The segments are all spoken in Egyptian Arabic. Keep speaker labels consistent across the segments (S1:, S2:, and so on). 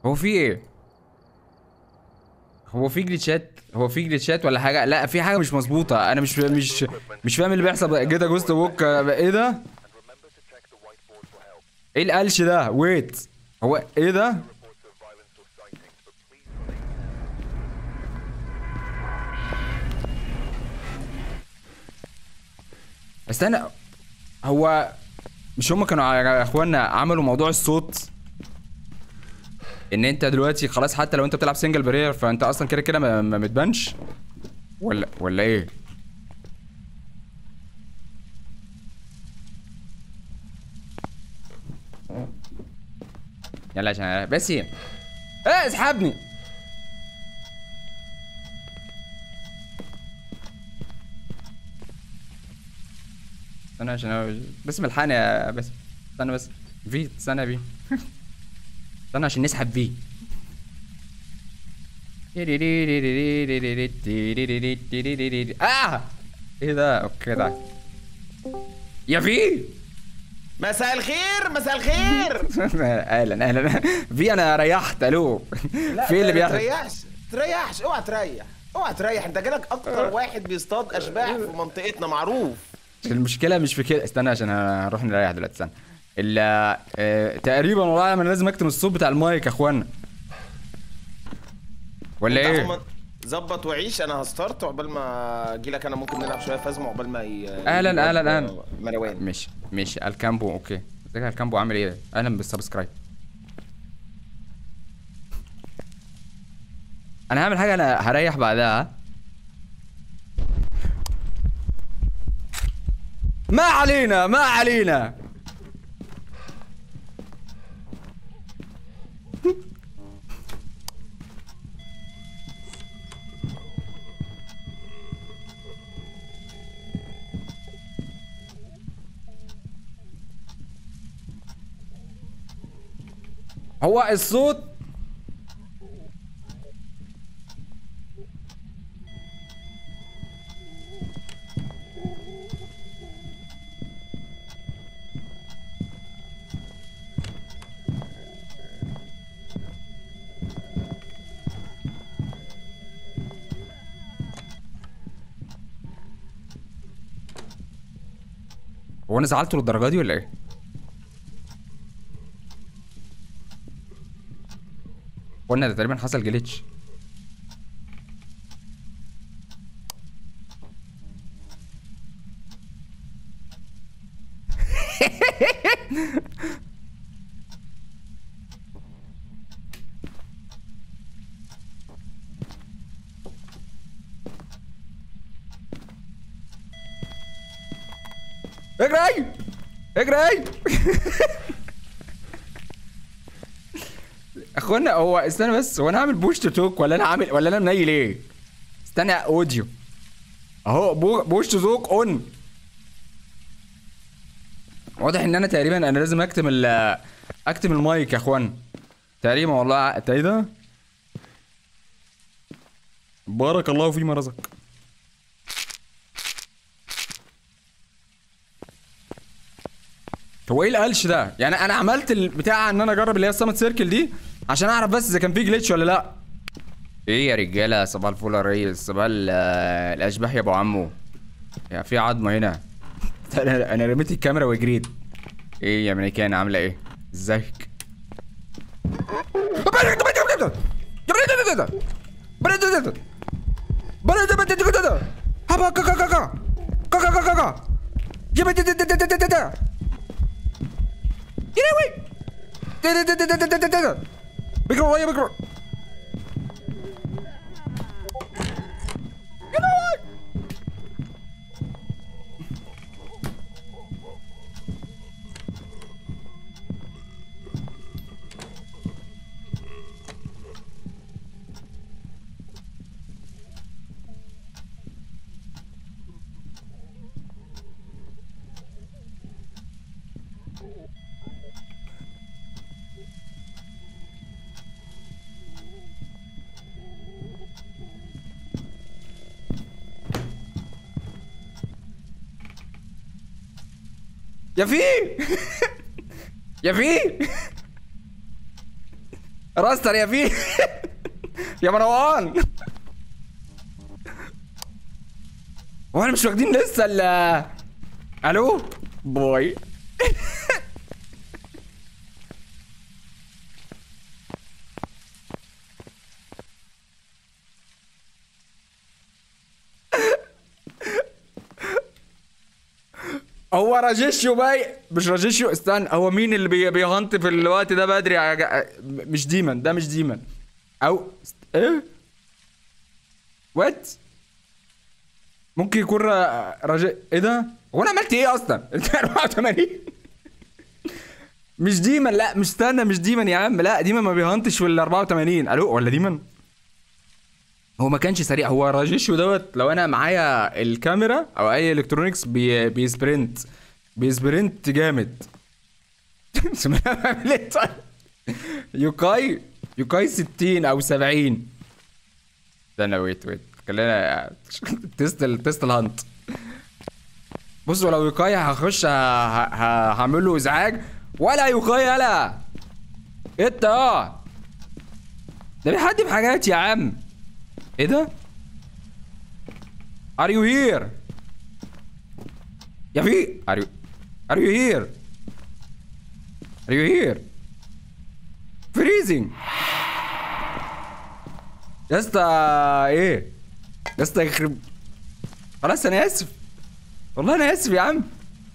S1: هو في ايه هو في جليتشات هو في جليتشات ولا حاجه لا في حاجه مش مظبوطه انا مش مش مش فاهم اللي بيحصل جيت جوست بوك ايه ده ايه القلش ده ويت هو ايه ده استنى هو مش هم كانوا يا اخوانا عملوا موضوع الصوت ان انت دلوقتي خلاص حتى لو انت بتلعب سنجل برير فانت اصلا كده كده ما ما بتبانش ولا ولا ايه يلا عشان بس ايه ايه اسحبني استنى عشان بس ملحقني يا بس استنى بس في استنى يا بي استنى عشان نسحب في اه ايه ده اوكي ده يا في
S2: مساء الخير مساء الخير
S1: اهلا اهلا في انا ريحت الو في اللي بيحصل
S2: تريحش تريحش اوعى تريح اوعى تريح انت جالك اكتر واحد بيصطاد اشباح في منطقتنا معروف
S1: المشكله مش في كده استنى عشان هنروح نريح دلوقتي استنى ال آه، تقريبا والله انا لازم اكتم الصوت بتاع المايك يا اخوانا ولا
S2: انت
S1: ايه
S2: عموماً ظبط وعيش انا هستارت عقبال ما اجي لك انا ممكن نلعب شويه فازمه عقبال ما ي...
S1: أهلاً، أهلاً، أهلاً.
S2: مروان
S1: ماشي ماشي الكامبو اوكي ازيك يا الكامبو عامل ايه اهلا بالسبسكرايب انا هعمل حاجه انا هريح بعدها ما علينا ما علينا هو الصوت هو انا زعلته للدرجه دي ولا ايه؟ قلنا ده تقريبا حصل جليتش اجري اجري اخوانا هو استنى بس هو انا هعمل بوش تو توك ولا انا عامل ولا انا منيل ايه؟ استنى اوديو اهو بو- بوش تو توك اون واضح ان انا تقريبا انا لازم اكتم ال اكتم المايك يا اخوان تقريبا والله انت ايه ده؟ بارك الله فيما رزق هو ايه القلش ده؟ يعني انا عملت البتاع ان انا اجرب اللي هي السمت سيركل دي عشان اعرف بس اذا كان في جليتش ولا لا. ايه يا رجاله صباح الفل يا ريس صباح ال- الاشباح يا ابو عمو. يا في عظمه هنا. انا انا رميت الكاميرا وجريت. ايه يا امريكان عامله ايه؟ ازيك؟ بيجروا ورايا بيجروا يا في يا في راستر يا فيه يا مروان هو احنا مش واخدين لسه ال الو باي هو راجيشيو باي مش راجيشيو استنى هو مين اللي بي... بيغنط في الوقت ده بدري يا جا... مش ديمن ده مش ديمن او ايه وات ممكن يكون را... راجي ايه ده هو انا عملت ايه اصلا انت 84 مش ديمن لا مش استنى مش ديمن يا عم لا ديمن ما بيهنتش في ال 84 الو ولا ديمن هو ما كانش سريع هو راجيشيو دوت لو انا معايا الكاميرا او اي الكترونكس بي بيسبرنت بيسبرنت جامد اسمها بعمل ايه طيب يوكاي يوكاي 60 او 70 استنى ويت ويت خلينا تيست ال- تيست الهانت بصوا لو يوكاي هخش ه- ه- هعمل له ازعاج ولا يوكاي يلا انت اه ده بيحدي بحاجات يا عم ايه ده؟ Are you here? يا في Are you Are you here? Are you here? Freezing يا اسطى ايه؟ يا اسطى يخرب خلاص انا اسف والله انا اسف يا عم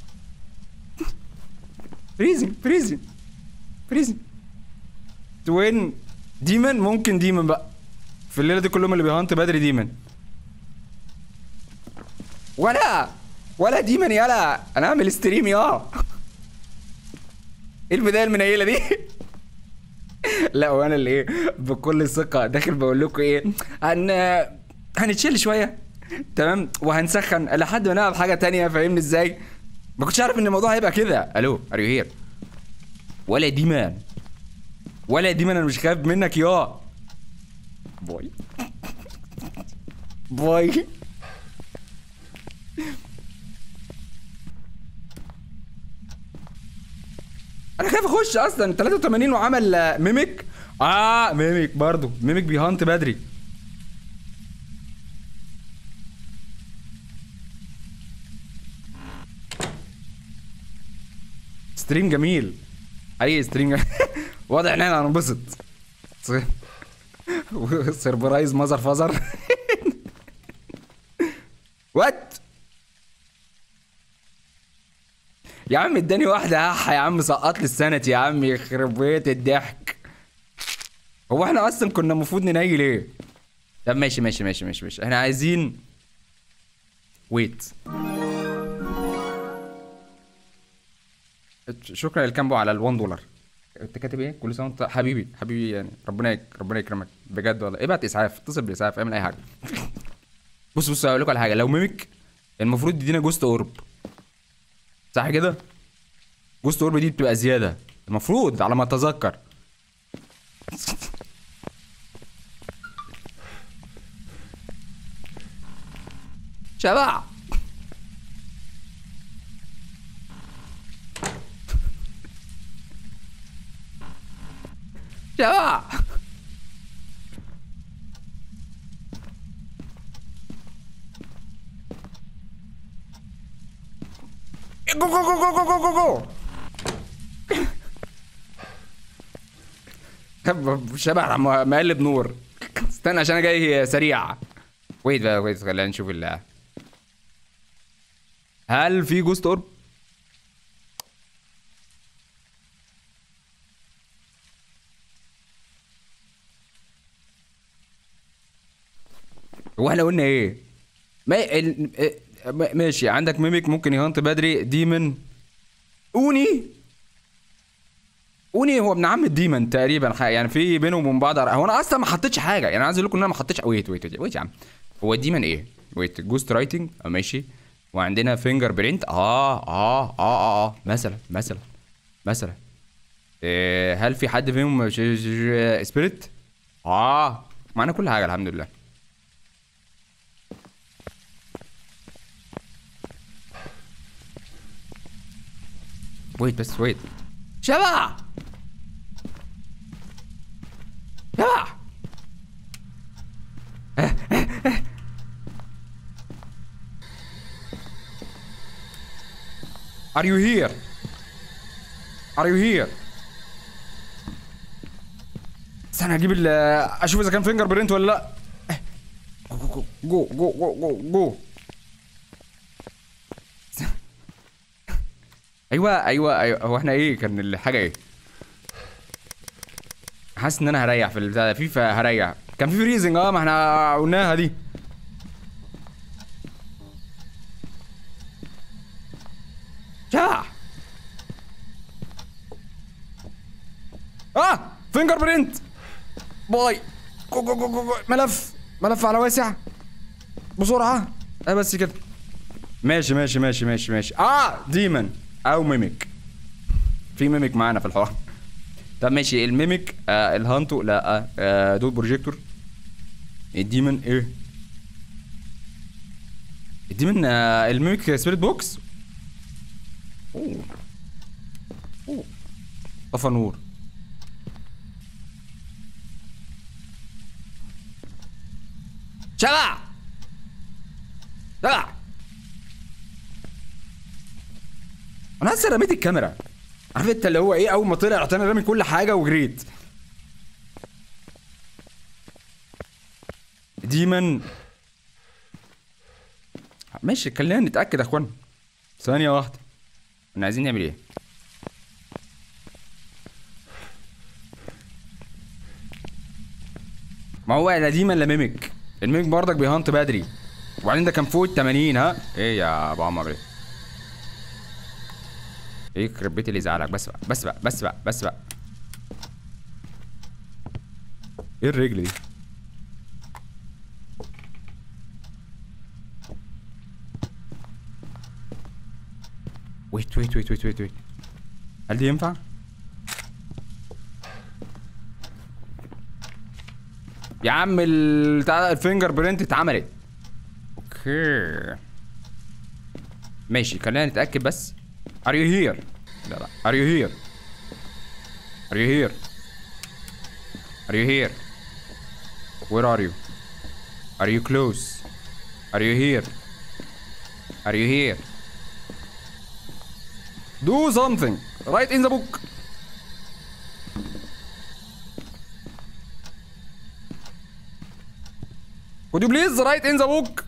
S1: فريزنج فريزنج فريزنج توين ديمن ممكن ديمن بقى في الليله دي كلهم اللي بيهانت بدري ديمن ولا ولا ديمن يلا انا اعمل ستريم يا ايه البدايه المنيله دي لا وانا اللي ايه بكل ثقه داخل بقول لكم ايه هن هنتشيل شويه تمام وهنسخن لحد ما نلعب حاجه تانية فاهمني ازاي ما كنتش عارف ان الموضوع هيبقى كده الو ار يو هير ولا ديمان ولا ديمان انا مش خايف منك يا باي باي انا خايف اخش اصلا 83 وعمل آه، ميميك اه ميميك برضو ميميك بيهانت بدري ستريم جميل اي ستريم جميل. واضح ان احنا هننبسط سربرايز مزر فزر وات يا عم اداني واحدة هح يا عم سقط لي السنة يا عم يخرب بيت الضحك هو احنا اصلا كنا المفروض ننيل ايه؟ طب ماشي ماشي ماشي ماشي ماشي احنا عايزين ويت شكرا للكامبو على ال1 دولار انت كاتب ايه؟ كل سنه وانت حبيبي حبيبي يعني ربنا يك... ربنا يكرمك بجد والله ابعت اسعاف اتصل باسعاف اعمل اي حاجه بص بص هقول لكم على حاجه لو ميمك المفروض يدينا جوست اورب صح كده؟ جوست اورب دي بتبقى زياده المفروض على ما اتذكر شبع شبع جو جو جو جو جو جو جو جو شبع م- مقلب نور استنى عشان انا جاي سريع ويت بقى ويت خلينا نشوف ال هل في جوست اورب؟ هو احنا قلنا ايه؟ ما ال... اه- ما- ماشي عندك ميميك ممكن يهانت بدري ديمن اوني اوني هو ابن عم الديمن تقريبا ح- يعني في بينهم وبين بعض هو انا اصلا ما حطيتش حاجه يعني انا عايز اقول لكم ان انا ما حطيتش ويت ويت ويت, ويت يا عم هو الديمن ايه؟ ويت جوست رايتنج اه ماشي وعندنا فينجر برينت اه اه اه اه, آه. مثلا مثلا مثلا إيه هل في حد فيهم سبيريت؟ اه معانا كل حاجه الحمد لله ويت بس ويت شبع Are you here? Are you here? استنى اجيب ال اشوف اذا كان فينجر برينت ولا لا جو جو جو جو جو جو ايوه ايوه ايوه هو احنا ايه كان الحاجه ايه حاسس ان انا هريح في البتاع ده في ف- هريح كان في فريزنج اه ما احنا قلناها دي شا اه فينجر برينت باي جو جو جو جو جو. ملف ملف على واسع بسرعه اه بس كده ماشي ماشي ماشي ماشي ماشي اه ديمن او ميميك في ميميك معانا في الحوار طب ماشي الميميك آه الهانتو لا آه دول بروجيكتور الديمن ايه الديمن آه الميميك سبيريت بوكس اوه اوه طفى نور شبع شبع انا لسه رميت الكاميرا عارف انت اللي هو ايه اول ما طلع رحت انا رامي كل حاجه وجريت ديمن ماشي خلينا نتاكد يا اخوان ثانيه واحده احنا عايزين نعمل ايه ما هو لا ديمن لا ميميك الميميك برضك بيهانت بدري وبعدين ده كان فوق ال 80 ها ايه يا ابو عمر ايه ايه يخرب بيت اللي يزعلك بس بقى بس بقى بس بقى بس بقى ايه الرجل دي ويت ويت ويت ويت ويت ويت هل دي ينفع؟ يا عم ال- بتاع الفينجر برينت اتعملت اوكي ماشي خلينا نتأكد بس Are you here؟ لا لا Are you here؟ Are you here؟ Are you here؟ Where are you؟ Are you close؟ Are you here؟ Are you here؟ Do something! Write in the book! Could you please write in the book?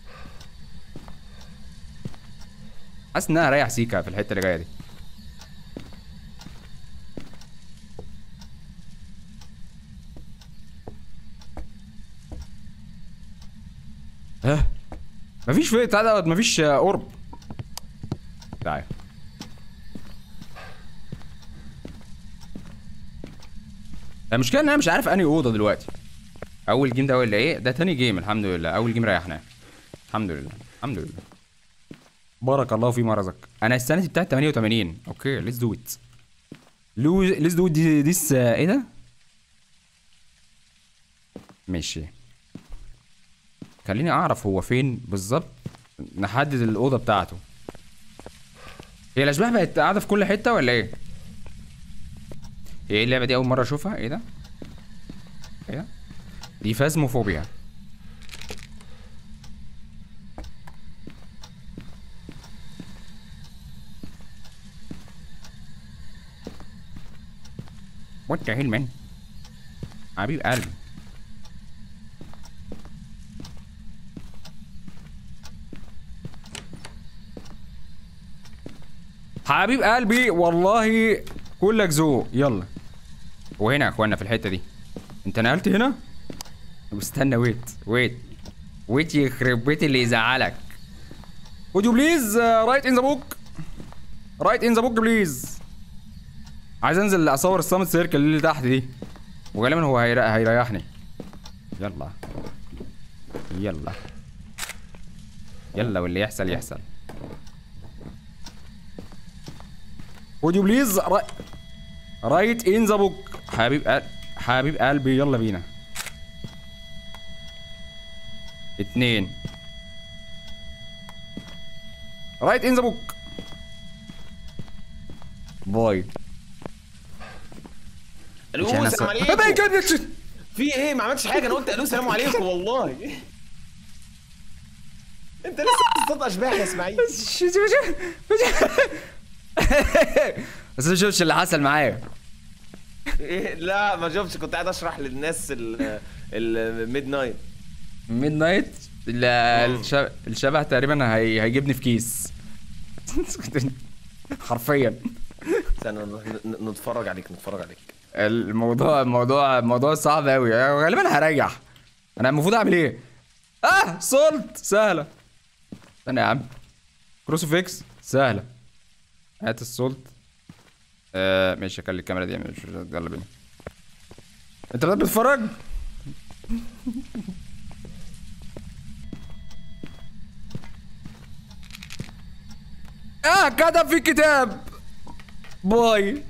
S1: حاسس انها رايح سيكا في الحته اللي جايه دي ها مفيش في بتاع دوت مفيش آه، قرب تعال المشكله ان انا مش عارف انهي اوضه دلوقتي اول جيم ده ولا ايه ده تاني جيم الحمد لله اول جيم ريحناه الحمد لله الحمد لله بارك الله في مرزك انا السنه بتاعت 88 اوكي ليتس دو ات ليتس دو دي ديس ايه ده ماشي خليني اعرف هو فين بالظبط نحدد الاوضه بتاعته هي الاشباح بقت قاعده في كل حته ولا ايه هي ايه اللعبه دي اول مره اشوفها ايه ده ايه ده دي فازموفوبيا What the hell man حبيب قلبي حبيب قلبي والله كلك ذوق يلا وهنا يا اخوانا في الحته دي انت نقلت هنا طب استنى ويت ويت ويت يخرب بيت اللي يزعلك Would you please uh, write in the book write in the book please عايز انزل اصور السامت سيركل اللي تحت دي وغالبا هو هير- هيريحني يلا يلا يلا واللي يحصل يحصل Would you please write write in the book حبيب قل... حبيب قلبي يلا بينا اتنين write in the book باي
S2: الو
S1: مش أنا
S2: السلام
S1: ص- باي
S2: عليكم
S1: جاد
S2: في ايه ما عملتش حاجه انا قلت الو السلام عليكم والله انت لسه بتصطاد اشباح يا اسماعيل
S1: بس ما شفتش اللي حصل معايا
S2: إيه لا ما شفتش كنت قاعد اشرح للناس الميد نايت
S1: ميد نايت الشبه, الشبه تقريبا هي... هيجيبني في كيس حرفيا
S2: استنى ن- ن- نتفرج عليك نتفرج عليك
S1: الموضوع الموضوع الموضوع صعب قوي غالبا هريح انا المفروض اعمل ايه اه صلت سهله استنى يا عم كروسوفيكس سهله هات السولت آه ماشي اكلم الكاميرا دي مش يلا بينا انت بدأت بتتفرج اه كتب في كتاب باي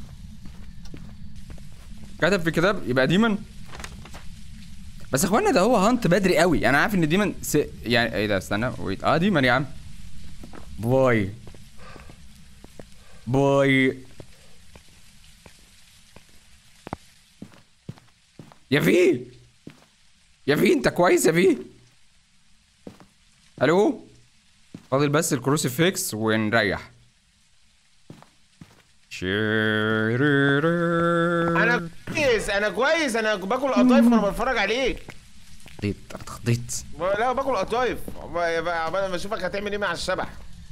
S1: كتب في كتاب يبقى ديمن بس يا اخوانا ده هو هانت بدري قوي انا عارف ان ديمن س... يعني ايه ده استنى ويت اه ديمن يا عم باي باي يا في يا في انت كويس يا في الو فاضل بس الكروسيفيكس ونريح
S2: انا كويس انا كويس انا باكل قطايف وانا بتفرج عليك
S1: خضيت اتخضيت
S2: لا باكل قطايف عقبال ما اشوفك هتعمل ايه مع الشبح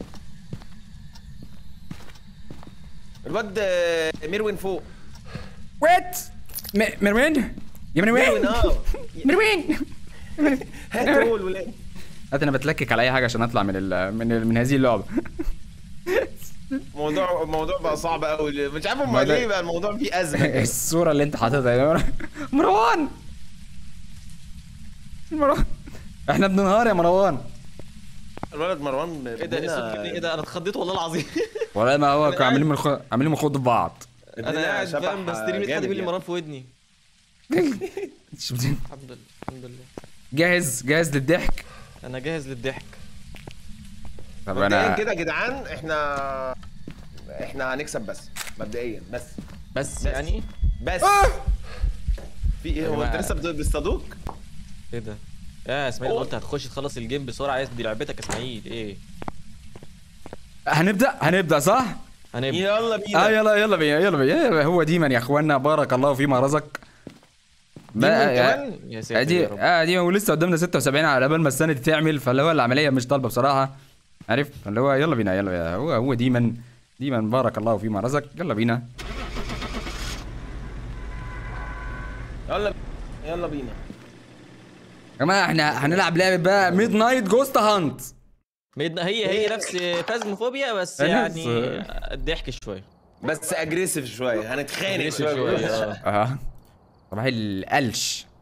S2: الواد آه، ميروين فوق
S1: ويت م- مروان يا
S2: ميروين
S1: مروان
S2: اه
S1: مروان
S2: هات هو الولاد
S1: هات انا بتلكك على اي حاجه عشان اطلع من ال من ال من هذه اللعبه
S2: الموضوع الموضوع بقى صعب قوي مش عارف هم
S1: ما ده-
S2: ليه بقى الموضوع فيه ازمه كده.
S1: الصوره اللي انت حاططها يا مروان مروان احنا بننهار يا مروان
S2: الولد مروان
S3: ايه ده الصوت جبني ايه ده انا اتخضيت والله العظيم
S1: ولا ما هو
S3: أنا
S1: كانوا عاملين مخ... عاملين مخوض في بعض
S3: انا قاعد فاهم بستريم لقيت حد بيقول لي مروان في ودني الحمد لله الحمد لله
S1: جاهز جاهز للضحك
S3: انا جاهز للضحك
S1: طب
S2: مبدئيا
S1: انا
S2: كده يا جدعان احنا احنا هنكسب بس مبدئيا بس
S3: بس يعني
S2: بس في ايه هو انت
S3: جماعة.
S2: لسه بت- بيصطادوك؟
S3: ايه ده يا اسماعيل قلت هتخش تخلص الجيم بسرعه عايز دي لعبتك يا اسماعيل ايه
S1: هنبدا هنبدا صح؟
S3: هنبدا
S2: يلا
S1: اه
S2: بينا
S1: يلا يلا بينا يلا بينا هو ديما يا اخوانا بارك الله فيما رزق
S2: ديمون
S1: بقى-
S2: كمان؟
S3: يا ساتر
S1: دي
S3: يا رب
S1: اه دي ولسه قدامنا 76 على بال ما السنه دي تعمل فاللي هو العمليه مش طالبه بصراحه عارف فاللي هو يلا بينا يلا بينا هو هو ديما ديما بارك الله فيما رزق يلا بينا
S2: يلا يلا بينا
S1: يا جماعه احنا هنلعب لعبه بقى ميد نايت جوست هانت
S3: ميدنا هي هي نفس فازموفوبيا بس
S1: نفس-
S3: يعني الضحك شويه
S2: بس اجريسيف شويه هنتخانق
S3: شويه
S2: شويه
S3: اه
S1: اه صباح القلش